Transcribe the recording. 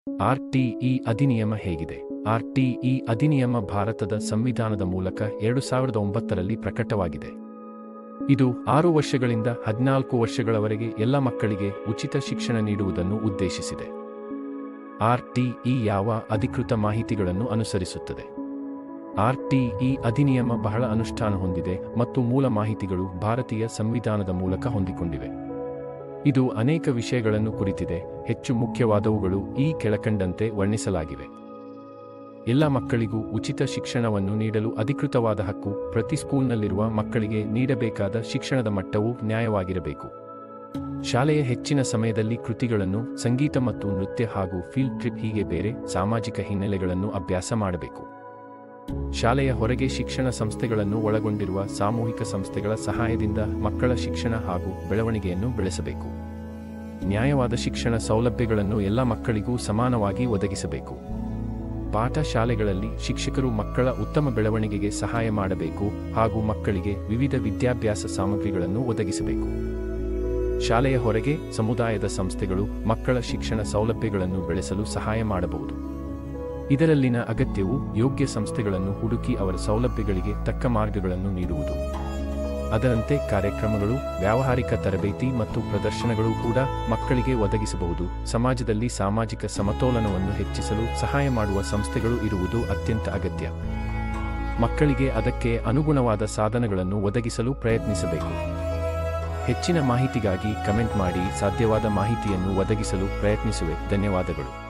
RTE ಅಧಿನಿಯಮ ಹೇಗಿದೆ RTE ಅಧಿನಿಯಮ ಭಾರತದ ಸಂವಿಧಾನದ ಮೂಲಕ ಎರಡು ಸಾವಿರದ ಒಂಬತ್ತರಲ್ಲಿ ಪ್ರಕಟವಾಗಿದೆ ಇದು ಆರು ವರ್ಷಗಳಿಂದ ಹದಿನಾಲ್ಕು ವರ್ಷಗಳವರೆಗೆ ಎಲ್ಲ ಮಕ್ಕಳಿಗೆ ಉಚಿತ ಶಿಕ್ಷಣ ನೀಡುವುದನ್ನು ಉದ್ದೇಶಿಸಿದೆ ಆರ್ಟಿಇ ಯಾವ ಅಧಿಕೃತ ಮಾಹಿತಿಗಳನ್ನು ಅನುಸರಿಸುತ್ತದೆ ಆರ್ಟಿಇ ಅಧಿನಿಯಮ ಬಹಳ ಅನುಷ್ಠಾನ ಹೊಂದಿದೆ ಮತ್ತು ಮೂಲ ಮಾಹಿತಿಗಳು ಭಾರತೀಯ ಸಂವಿಧಾನದ ಮೂಲಕ ಹೊಂದಿಕೊಂಡಿವೆ ಇದು ಅನೇಕ ವಿಷಯಗಳನ್ನು ಕುರಿತಿದೆ ಹೆಚ್ಚು ಮುಖ್ಯವಾದವುಗಳು ಈ ಕೆಳಕಂಡಂತೆ ವರ್ಣಿಸಲಾಗಿವೆ ಎಲ್ಲ ಮಕ್ಕಳಿಗೂ ಉಚಿತ ಶಿಕ್ಷಣವನ್ನು ನೀಡಲು ಅಧಿಕೃತವಾದ ಹಕ್ಕು ಪ್ರತಿ ಸ್ಕೂಲ್ನಲ್ಲಿರುವ ಮಕ್ಕಳಿಗೆ ನೀಡಬೇಕಾದ ಶಿಕ್ಷಣದ ಮಟ್ಟವು ನ್ಯಾಯವಾಗಿರಬೇಕು ಶಾಲೆಯ ಹೆಚ್ಚಿನ ಸಮಯದಲ್ಲಿ ಕೃತಿಗಳನ್ನು ಸಂಗೀತ ಮತ್ತು ನೃತ್ಯ ಹಾಗೂ ಫೀಲ್ಡ್ ಟ್ರಿಪ್ ಹೀಗೆ ಬೇರೆ ಸಾಮಾಜಿಕ ಹಿನ್ನೆಲೆಗಳನ್ನು ಅಭ್ಯಾಸ ಮಾಡಬೇಕು ಶಾಲೆಯ ಹೊರಗೆ ಶಿಕ್ಷಣ ಸಂಸ್ಥೆಗಳನ್ನು ಒಳಗೊಂಡಿರುವ ಸಾಮೂಹಿಕ ಸಂಸ್ಥೆಗಳ ಸಹಾಯದಿಂದ ಮಕ್ಕಳ ಶಿಕ್ಷಣ ಹಾಗೂ ಬೆಳವಣಿಗೆಯನ್ನು ಬೆಳೆಸಬೇಕು ನ್ಯಾಯವಾದ ಶಿಕ್ಷಣ ಸೌಲಭ್ಯಗಳನ್ನು ಎಲ್ಲ ಮಕ್ಕಳಿಗೂ ಸಮಾನವಾಗಿ ಒದಗಿಸಬೇಕು ಪಾಠ ಶಾಲೆಗಳಲ್ಲಿ ಶಿಕ್ಷಕರು ಮಕ್ಕಳ ಉತ್ತಮ ಬೆಳವಣಿಗೆಗೆ ಸಹಾಯ ಮಾಡಬೇಕು ಹಾಗೂ ಮಕ್ಕಳಿಗೆ ವಿವಿಧ ವಿದ್ಯಾಭ್ಯಾಸ ಸಾಮಗ್ರಿಗಳನ್ನು ಒದಗಿಸಬೇಕು ಶಾಲೆಯ ಹೊರಗೆ ಸಮುದಾಯದ ಸಂಸ್ಥೆಗಳು ಮಕ್ಕಳ ಶಿಕ್ಷಣ ಸೌಲಭ್ಯಗಳನ್ನು ಬೆಳೆಸಲು ಸಹಾಯ ಮಾಡಬಹುದು ಇದರಲ್ಲಿನ ಅಗತ್ಯವು ಯೋಗ್ಯ ಸಂಸ್ಥೆಗಳನ್ನು ಹುಡುಕಿ ಅವರ ಸೌಲಭ್ಯಗಳಿಗೆ ತಕ್ಕ ಮಾರ್ಗಗಳನ್ನು ನೀಡುವುದು ಅದರಂತೆ ಕಾರ್ಯಕ್ರಮಗಳು ವ್ಯಾವಹಾರಿಕ ತರಬೇತಿ ಮತ್ತು ಪ್ರದರ್ಶನಗಳು ಕೂಡ ಮಕ್ಕಳಿಗೆ ಒದಗಿಸಬಹುದು ಸಮಾಜದಲ್ಲಿ ಸಾಮಾಜಿಕ ಸಮತೋಲನವನ್ನು ಹೆಚ್ಚಿಸಲು ಸಹಾಯ ಮಾಡುವ ಸಂಸ್ಥೆಗಳು ಇರುವುದು ಅತ್ಯಂತ ಅಗತ್ಯ ಮಕ್ಕಳಿಗೆ ಅದಕ್ಕೆ ಅನುಗುಣವಾದ ಸಾಧನಗಳನ್ನು ಒದಗಿಸಲು ಪ್ರಯತ್ನಿಸಬೇಕು ಹೆಚ್ಚಿನ ಮಾಹಿತಿಗಾಗಿ ಕಮೆಂಟ್ ಮಾಡಿ ಸಾಧ್ಯವಾದ ಮಾಹಿತಿಯನ್ನು ಒದಗಿಸಲು ಪ್ರಯತ್ನಿಸುವೆ ಧನ್ಯವಾದಗಳು